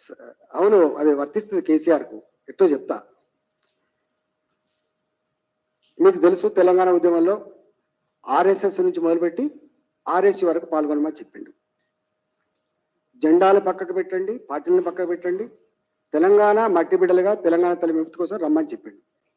స- అవును అది వర్తిస్తుంది కేసీఆర్కు ఎట్టో చెప్తా మీకు తెలుసు తెలంగాణ ఉద్యమంలో ఆర్ఎస్ఎస్ నుంచి మొదలుపెట్టి ఆర్ఎస్ వరకు పాల్గొనమని చెప్పిండు జెండాలు పక్కకు పెట్టండి పార్టీలను పక్కకు పెట్టండి తెలంగాణ మట్టి బిడ్డలుగా తెలంగాణ తల్లి విముక్తి కోసం రమ్మని చెప్పిండు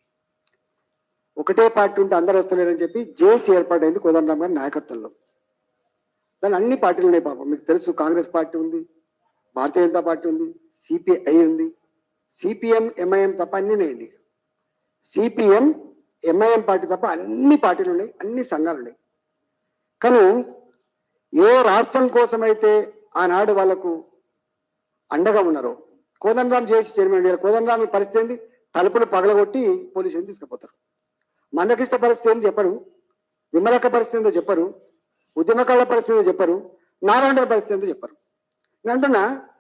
ఒకటే పార్టీ ఉంటే అందరూ వస్తలేరని చెప్పి జేసీ ఏర్పాటైంది కోదండరామ్ గారి నాయకత్వంలో దాని అన్ని పార్టీలు ఉన్నాయి పాపం మీకు తెలుసు కాంగ్రెస్ పార్టీ ఉంది భారతీయ జనతా పార్టీ ఉంది సిపిఐ ఉంది సిపిఎం ఎంఐఎం తప్ప అన్ని ఉన్నాయండి సిపిఎం ఎంఐఎం పార్టీ తప్ప అన్ని పార్టీలు ఉన్నాయి అన్ని సంఘాలు ఉన్నాయి కానీ ఏ రాష్ట్రం కోసమైతే ఆనాడు వాళ్లకు అండగా ఉన్నారో కోదండరాం చేసి చైర్మన్ కోదండరాం పరిస్థితి ఏంది తలుపులు పగలగొట్టి పోలీసులు తీసుకుపోతారు మందకృష్ణ పరిస్థితి ఏంది చెప్పరు విమలక్క పరిస్థితి ఏందో చెప్పరు ఉద్యమకాల పరిస్థితి ఏందో చెప్పరు నారాయణ పరిస్థితి ఏందో చెప్పరు నేను అంటున్నా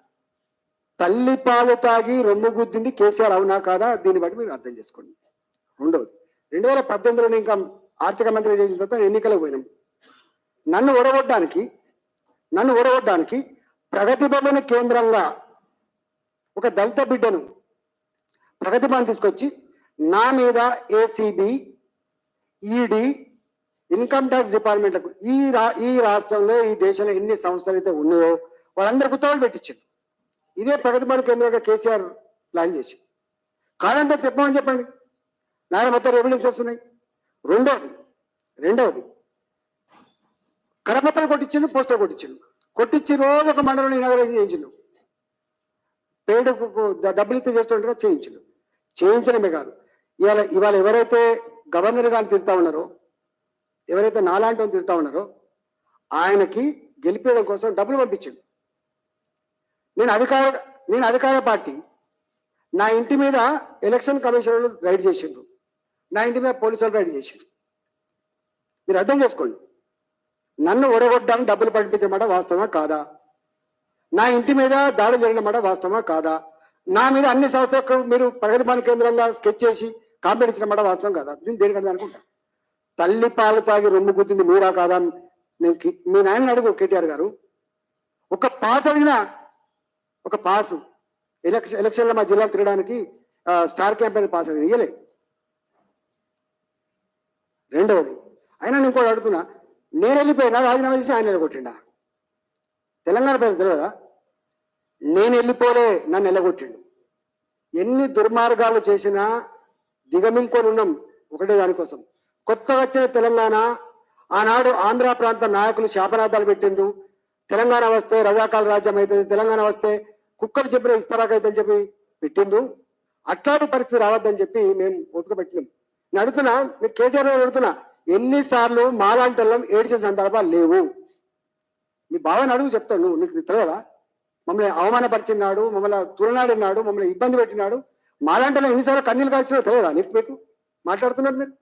తల్లి పాలు తాగి రొమ్ము గుద్దింది కేసీఆర్ అవునా కాదా దీన్ని బట్టి మీరు అర్థం చేసుకోండి రెండవది రెండు వేల పద్దెనిమిదిలో ఇంకా ఆర్థిక మంత్రి చేసిన తర్వాత ఎన్నికలకు పోయినాం నన్ను ఓడగొట్టడానికి నన్ను ఓడగొట్టడానికి ప్రగతి భవన్ కేంద్రంగా ఒక దళిత బిడ్డను ప్రగతి భవన్ తీసుకొచ్చి నా మీద ఏసీబీ ఈడీ ఇన్కమ్ ట్యాక్స్ డిపార్ట్మెంట్లకు ఈ రా ఈ రాష్ట్రంలో ఈ దేశంలో ఎన్ని సంస్థలు అయితే ఉన్నాయో వాళ్ళందరికీ ఉత్తర్వులు పెట్టించారు ఇదే ప్రగతి భవన్ కేంద్రంగా కేసీఆర్ ప్లాన్ చేసి కాదంటే చెప్పమని చెప్పండి నాయన మొత్తం ఎవిడెన్సెస్ ఉన్నాయి రెండవది రెండవది కరపత్రం కొట్టించిండు పోస్టర్ కొట్టించిండు కొట్టించి రోజు ఒక మండలం ఇనాగరేషన్ చేయించిండు పేడు డబ్బులు ఇస్తే చేస్తుంటారో చేయించిండు చేయించడమే కాదు ఇవాళ ఇవాళ ఎవరైతే గవర్నర్ గారిని తిడతా ఉన్నారో ఎవరైతే నాలాంటి వాళ్ళని తిడతా ఉన్నారో ఆయనకి గెలిపేయడం కోసం డబ్బులు పంపించిండు నేను అధికార నేను అధికార పార్టీ నా ఇంటి మీద ఎలక్షన్ కమిషనర్లు రైడ్ చేసిండ్రు నా ఇంటి మీద పోలీసులు రైడ్ చేసిండ్రు మీరు అర్థం చేసుకోండి నన్ను ఒడగొట్టడానికి డబ్బులు పంపించమాట వాస్తవమా కాదా నా ఇంటి మీద దాడి జరిగినమాట వాస్తవమా కాదా నా మీద అన్ని సంస్థలకు మీరు ప్రగతి భవన్ కేంద్రంగా స్కెచ్ చేసి కాంప్లైంట్ ఇచ్చినమాట వాస్తవం కాదా దీన్ని దేనికంటే అనుకుంటా తల్లి పాలు తాగి రొమ్ము గుద్దింది మీరా కాదా నేను కి- మీ నాయన అడుగు కేటీఆర్ గారు ఒక పాస్ అడిగినా ఒక పాస్ ఎలక్షన్ ఎలక్షన్లో మా జిల్లా తిరగడానికి ఆ, స్టార్ క్యాంపెయిన్ పాస్ అడిగి ఇయ్యలే రెండవది అయినా నేను ఇంకోటి అడుగుతున్నా నేను వెళ్ళిపోయినా రాజీనామా చేసి ఆయన నిలగొట్టిండా తెలంగాణ ప్రజలు తెలియదా నేను వెళ్ళిపోలే నన్ను నిలగొట్టిండు ఎన్ని దుర్మార్గాలు చేసినా దిగమింకొని ఉన్నాం ఒకటే దానికోసం కొత్తగా వచ్చిన తెలంగాణ ఆనాడు ఆంధ్ర ప్రాంత నాయకులు శాపనార్థాలు పెట్టిండు తెలంగాణ వస్తే రజాకాల రాజ్యం అవుతుంది తెలంగాణ వస్తే కుక్కలు చెప్పిన ఇస్తారాకైతే అని చెప్పి పెట్టిండు అట్లాంటి పరిస్థితి రావద్దని చెప్పి మేము ఓపిక పెట్టినాం నేను అడుగుతున్నా నేను కేటీఆర్ గారిని అడుగుతున్నా ఎన్నిసార్లు మాలాంటి వాళ్ళం ఏడ్చిన సందర్భాలు లేవు మీ బావని అడుగు చెప్తాను నువ్వు నీకు తెలియదా మమ్మల్ని అవమానపరిచినాడు మమ్మల్ని తులనాడినాడు మమ్మల్ని ఇబ్బంది పెట్టినాడు మాలాంటి వాళ్ళం ఎన్నిసార్లు కన్నీళ్ళు కాల్చినా తెలియదా నీకు మీకు మాట్లాడుతున్నారు మీరు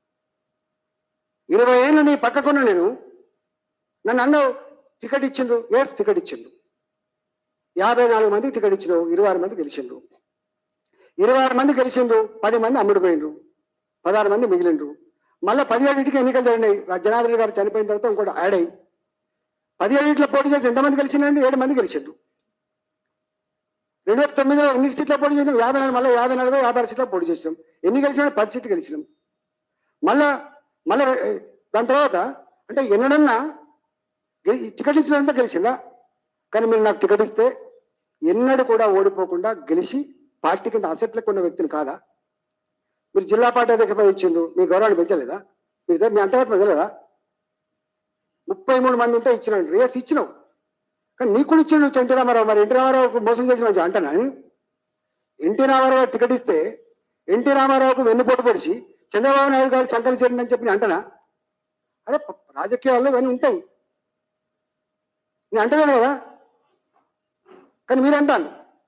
ఇరవై ఏళ్ళు నీ పక్కకున్న నేను నన్ను అన్నావు టికెట్ ఇచ్చిండ్రు ఎస్ టికెట్ ఇచ్చిండ్రు యాభై నాలుగు మందికి టికెట్ ఇచ్చినావు ఇరవై ఆరు మంది గెలిచిండ్రు ఇరవై ఆరు మంది గెలిచిండ్రు పది మంది అమ్ముడుపోయిండ్రు పదహారు మంది మిగిలిండ్రు మళ్ళీ పదిహేడింటికి ఎన్నికలు జరిగినాయి రా- జనార్దన్ గారు చనిపోయిన తర్వాత ఇంకోటి యాడ్ అయ్యి పదిహేడింటిలో పోటీ చేసి ఎంతమంది గెలిచిందండి ఏడు మంది గెలిచిండ్రు రెండు వేల తొమ్మిదిలో ఎన్ని సీట్ల పోటీ చేసినాం యాభై నాలుగు మళ్ళీ యాభై నాలుగు యాభై ఆరు సీట్ల పోటీ చేసినాం ఎన్ని గెలిచినా పది సీట్లు గెలిచినాం మళ్ళా మళ్ళా ఏ, దాని తర్వాత అంటే ఎన్నడన్నా గెలి- టికెట్ ఇచ్చినంత గెలిచిందా కానీ మీరు నాకు టికెట్ ఇస్తే ఎన్నడూ కూడా ఓడిపోకుండా గెలిచి పార్టీ కింద అసెట్లకు ఉన్న వ్యక్తిని కాదా మీరు జిల్లా పార్టీ అధ్యక్ష ఇచ్చిండ్రు మీ గౌరవాన్ని పెంచలేదా మీ దగ్గర మీ అంతర్గతం తెలియదా ముప్పై మూడు మంది ఉంటే ఇచ్చినాడు రేస్ ఇచ్చినావు కానీ నీకు కూడా ఇచ్చిండు ఎన్టీ రామారావు మరి ఎన్టీ రామారావుకు మోసం చేసిన అంటానా ఎన్టీ రామారావు టికెట్ ఇస్తే ఎన్టీ రామారావుకు వెన్నుపోటు పొడిచి చంద్రబాబు నాయుడు గారు సంకలి చేయండి అని చెప్పి నేను అంటనా అదే ప- రాజకీయాల్లో ఇవన్నీ ఉంటాయి నేను అంటలేను కదా కానీ మీరు అంటాను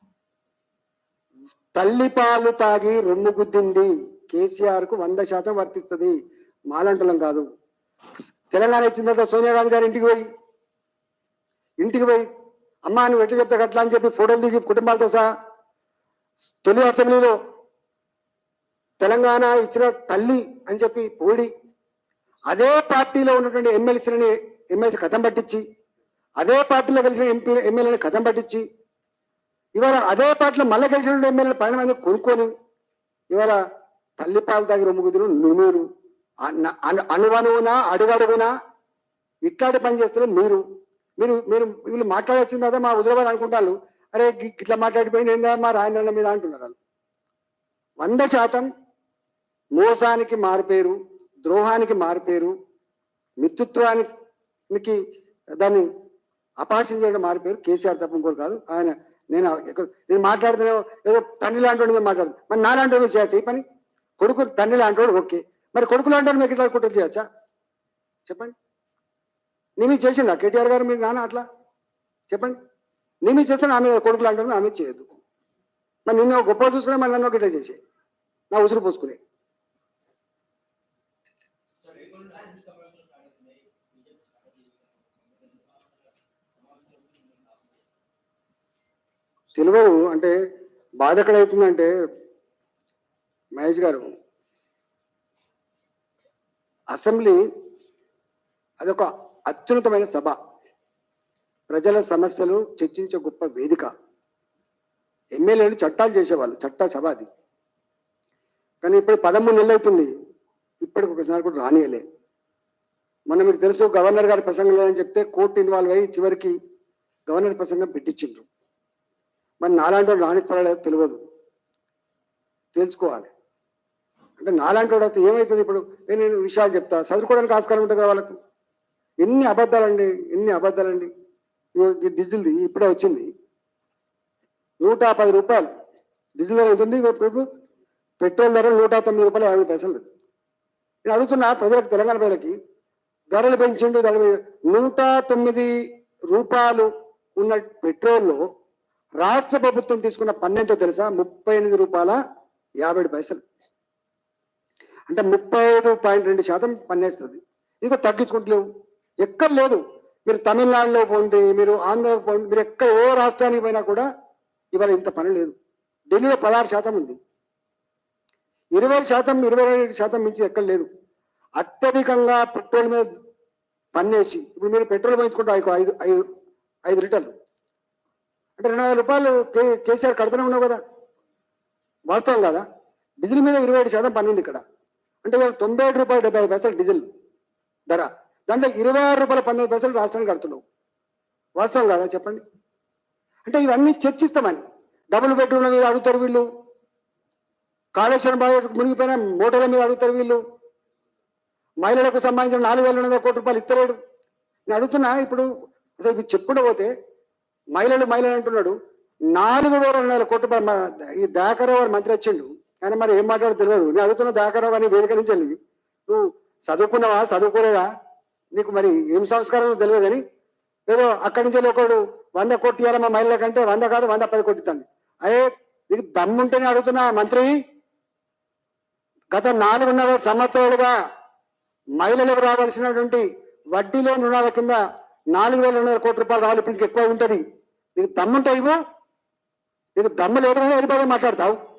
తల్లి పాలు తాగి రొమ్ము గుద్దింది కేసీఆర్ కు వంద శాతం వర్తిస్తుంది మాలంటలం కాదు తెలంగాణ ఇచ్చిన తర్వాత సోనియా గాంధీ గారి ఇంటికి పోయి ఇంటికి పోయి అమ్మా నువ్వు ఎట్లా చెప్తా అట్లా అని చెప్పి ఫోటోలు దిగి కుటుంబాలతో సహా తొలి అసెంబ్లీలో తెలంగాణ ఇచ్చిన తల్లి అని చెప్పి పోడి అదే పార్టీలో ఉన్నటువంటి ఎమ్మెల్సీలని ఎమ్మెల్సీ కథం పట్టించి అదే పార్టీలో కలిసిన ఎంపీ ఎమ్మెల్యేని కథం పట్టించి ఇవాళ అదే పాటలో మళ్ళీ గెలిచిన ఎమ్మెల్యేలు పన్నెండు మంది కొనుక్కొని ఇవాళ తల్లిపాలు దగ్గర ముగ్గురు నునూరు అన- అను- అణువణువున అడుగడుగునా ఇట్లాంటి పని చేస్తారు మీరు మీరు మీరు వీళ్ళు మాట్లాడొచ్చింది అదే మా హుజరాబాద్ అనుకుంటారు అరే గి- ఇట్లా మాట్లాడిపోయింది ఏందా మా రాజేంద్రన్న మీద అంటున్నారు వాళ్ళు వంద శాతం మోసానికి మారిపోయారు ద్రోహానికి మారిపోయారు మిత్రుత్వానికి దాన్ని అపహాస్యం చేయడం మారిపోయారు కేసీఆర్ తప్ప ఇంకోరు కాదు ఆయన నేను ఎక్కడ- నేను మాట్లాడుతున్నా ఏదో తండ్రి లాంటి వాడి మీద మాట్లాడు మరి నా లాంటి వాడు చేయొచ్చా ఈ పని కొడుకు తండ్రి లాంటి వాడు ఓకే మరి కొడుకు లాంటి వాడు మీకు ఇట్లా కుట్ర చేయొచ్చా చెప్పండి నీ మీద చేసిండా కేటీఆర్ గారు మీ నాన్న అట్లా చెప్పండి నీ మీద చేస్తే నా మీద కొడుకు లాంటి వాడు నా మీద చేయొద్దు మరి నిన్ను గొప్ప చూసుకునే మరి నన్ను ఒకటే చేసే నా ఉసురు పోసుకునే తెలియదు అంటే బాధ ఎక్కడవుతుందంటే మహేష్ గారు అసెంబ్లీ అదొక అత్యున్నతమైన సభ ప్రజల సమస్యలు చర్చించే గొప్ప వేదిక ఎమ్మెల్యేలు చట్టాలు చేసేవాళ్ళు చట్ట సభ అది కానీ ఇప్పుడు పదమూడు నెలలు అవుతుంది ఇప్పటికి ఒకసారి కూడా రానియలే మొన్న మీకు తెలుసు గవర్నర్ గారి ప్రసంగం లేదని చెప్తే కోర్టు ఇన్వాల్వ్ అయ్యి చివరికి గవర్నర్ ప్రసంగం పెట్టించిండ్రు మరి నాలాంటి వాడు రాణిస్తారో లేదో తెలియదు తెలుసుకోవాలి అంటే నాలాంటి వాడు అయితే ఏమవుతుంది ఇప్పుడు నేను నేను విషయాలు చెప్తా చదువుకోవడానికి ఆస్కారం ఉంటుంది కదా వాళ్ళకు ఎన్ని అబద్ధాలండి ఎన్ని అబద్ధాలండి ఇగో ఈ డీజిల్ది ఇప్పుడే వచ్చింది నూట పది రూపాయలు డీజిల్ ధర ఉంటుంది ఇప్పుడు పెట్రోల్ ధర నూట తొమ్మిది రూపాయలు యాభై పైసలు నేను అడుగుతున్నా ప్రజలకు తెలంగాణ ప్రజలకి ధరలు పెంచిండు ధరలు నూట తొమ్మిది రూపాయలు ఉన్న పెట్రోల్లో రాష్ట్ర ప్రభుత్వం తీసుకున్న పన్నెంతో తెలుసా ముప్పై ఎనిమిది రూపాయల యాభై ఏడు పైసలు అంటే ముప్పై ఐదు పాయింట్ రెండు శాతం పన్నేస్తుంది ఇదిగో తగ్గించుకుంటలేవు ఎక్కడ లేదు మీరు తమిళనాడులో పోండి మీరు ఆంధ్ర పోండి మీరు ఎక్కడ ఏ రాష్ట్రానికి పోయినా కూడా ఇవాళ ఇంత పని లేదు ఢిల్లీలో పదహారు శాతం ఉంది ఇరవై శాతం ఇరవై రెండు శాతం మించి ఎక్కడ లేదు అత్యధికంగా పెట్రోల్ మీద పన్నేసి ఇప్పుడు మీరు పెట్రోల్ పెంచుకుంటే ఐదు ఐదు ఐదు ఐదు లీటర్లు అంటే రెండు వందల రూపాయలు కే కేసీఆర్ కడుతూనే ఉన్నావు కదా వాస్తవం కదా డీజిల్ మీద ఇరవై ఏడు శాతం పన్నింది ఇక్కడ అంటే ఇవాళ తొంభై ఏడు రూపాయలు డెబ్బై ఐదు పైసలు డీజిల్ ధర దాంట్లో ఇరవై ఆరు రూపాయల పంతొమ్మిది పైసలు రాష్ట్రానికి కడుతున్నావు వాస్తవం కదా చెప్పండి అంటే ఇవన్నీ చర్చిస్తామని డబుల్ బెడ్రూమ్ల మీద అడుగుతారు వీళ్ళు కాళేశ్వరం బాగా మునిగిపోయిన మోటార్ల మీద అడుగుతారు వీళ్ళు మహిళలకు సంబంధించిన నాలుగు వేల రెండు వందల కోట్ల రూపాయలు ఇస్తలేడు నేను అడుగుతున్నా ఇప్పుడు అసలు ఇవి చెప్పుకుంటూ పోతే మహిళలు మహిళలు అంటున్నాడు నాలుగు వేల రెండు వందల కోట్ల రూపాయలు మా- ఈ దాకరావు గారు మంత్రి వచ్చిండు ఆయన మరి ఏం మాట్లాడో తెలియదు నేను అడుగుతున్న దాకరావు అని వేదిక నుంచి వెళ్ళి నువ్వు చదువుకున్నావా చదువుకోలేదా నీకు మరి ఏం సంస్కారం తెలియదు కానీ ఏదో అక్కడి నుంచి వెళ్ళి ఒకడు వంద కోట్లు ఇవ్వాలి మా మహిళల కంటే వంద కాదు వంద పది కొట్టిస్తాను అదే నీకు దమ్ముంటేనే అడుగుతున్నా మంత్రి గత నాలుగున్నర సంవత్సరాలుగా మహిళలకు రావాల్సినటువంటి వడ్డీ లేని రుణాల కింద నాలుగు వేల రెండు వందల కోట్ల రూపాయలు రావాలి ఇప్పుడు ఇంకా ఎక్కువ ఉంటుంది నీకు దమ్ముంటే ఇవ్వు నీకు దమ్ము లేదు కానీ వెళ్ళిపోయి మాట్లాడతావు